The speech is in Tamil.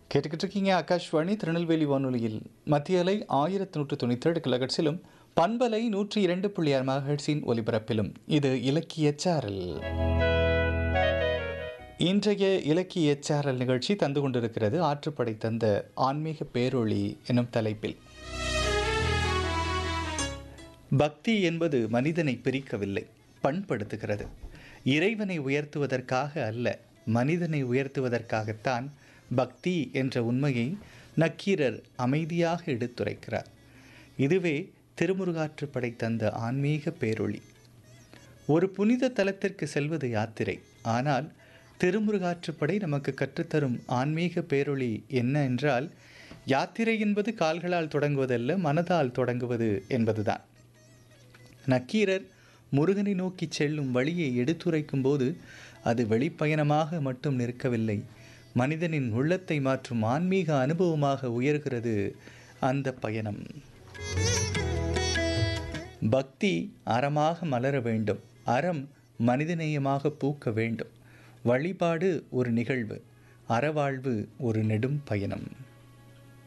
கேட்டுக்கிட்டு இருக்கீங்க ஆகாஷ்வாணி திருநெல்வேலி வானொலியில் மத்திய அலை ஆயிரத்தி நூற்று தொண்ணூற்றி ஏழு கிலகட்ஸிலும் பண்பலை நூற்றி இரண்டு புள்ளி ஆறு மகட்ஸின் ஒலிபரப்பிலும் இது இலக்கிய சாரல் இன்றைய இலக்கிய சாரல் நிகழ்ச்சி தந்து கொண்டிருக்கிறது ஆற்றுப்படை தந்த ஆன்மீக பேரொளி எனும் தலைப்பில் பக்தி என்பது மனிதனை பிரிக்கவில்லை பண்படுத்துகிறது இறைவனை உயர்த்துவதற்காக அல்ல மனிதனை உயர்த்துவதற்காகத்தான் பக்தி என்ற உண்மையை நக்கீரர் அமைதியாக எடுத்துரைக்கிறார் இதுவே திருமுருகாற்றுப்படை தந்த ஆன்மீக பேரொளி ஒரு புனித தலத்திற்கு செல்வது யாத்திரை ஆனால் திருமுருகாற்றுப்படை நமக்கு கற்றுத்தரும் ஆன்மீக பேரொளி என்ன என்றால் யாத்திரை என்பது கால்களால் தொடங்குவதல்ல மனதால் தொடங்குவது என்பதுதான் நக்கீரர் முருகனை நோக்கி செல்லும் வழியை எடுத்துரைக்கும் போது அது வெளிப்பயணமாக மட்டும் நிற்கவில்லை மனிதனின் உள்ளத்தை மாற்றும் ஆன்மீக அனுபவமாக உயர்கிறது அந்த பயணம் பக்தி அறமாக மலர வேண்டும் அறம் மனிதநேயமாக பூக்க வேண்டும் வழிபாடு ஒரு நிகழ்வு அறவாழ்வு ஒரு நெடும் பயணம்